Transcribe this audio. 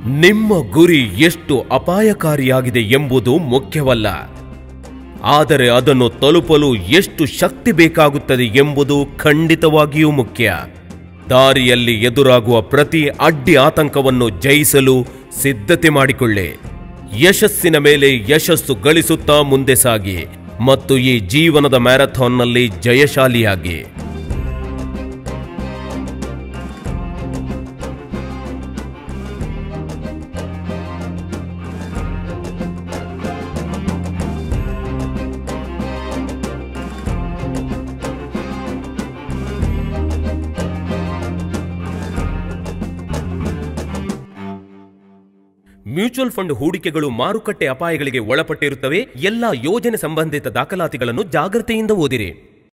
ನಿಮ್ಮ ಗುರಿ ಎಷ್ಟು ಅಪಾಯಕಾರಿಯಾಗಿದೆ ಎಂಬುದು ಮುಖ್ಯವಲ್ಲ ಆದರೆ ಅದನ್ನು ತಲುಪಲು ಎಷ್ಟು ಶಕ್ತಿ ಬೇಕಾಗುತ್ತದೆ ಎಂಬುದು ಖಂಡಿತವಾಗಿಯೂ ಮುಖ್ಯ ದಾರಿಯಲ್ಲಿ ಎದುರಾಗುವ ಪ್ರತಿ ಅಡ್ಡಿ ಆತಂಕವನ್ನು ಜಯಿಸಲು ಸಿದ್ಧತೆ ಮಾಡಿಕೊಳ್ಳಿ ಯಶಸ್ಸಿನ ಮೇಲೆ ಯಶಸ್ಸು ಗಳಿಸುತ್ತಾ ಮುಂದೆ ಸಾಗಿ ಮತ್ತು ಈ ಜೀವನದ ಮ್ಯಾರಥಾನ್ನಲ್ಲಿ ಜಯಶಾಲಿಯಾಗಿ ಮ್ಯೂಚುವಲ್ ಫಂಡ್ ಹೂಡಿಕೆಗಳು ಮಾರುಕಟ್ಟೆ ಅಪಾಯಗಳಿಗೆ ಒಳಪಟ್ಟಿರುತ್ತವೆ ಎಲ್ಲಾ ಯೋಜನೆ ಸಂಬಂಧಿತ ದಾಖಲಾತಿಗಳನ್ನು ಜಾಗ್ರತೆಯಿಂದ ಓದಿರಿ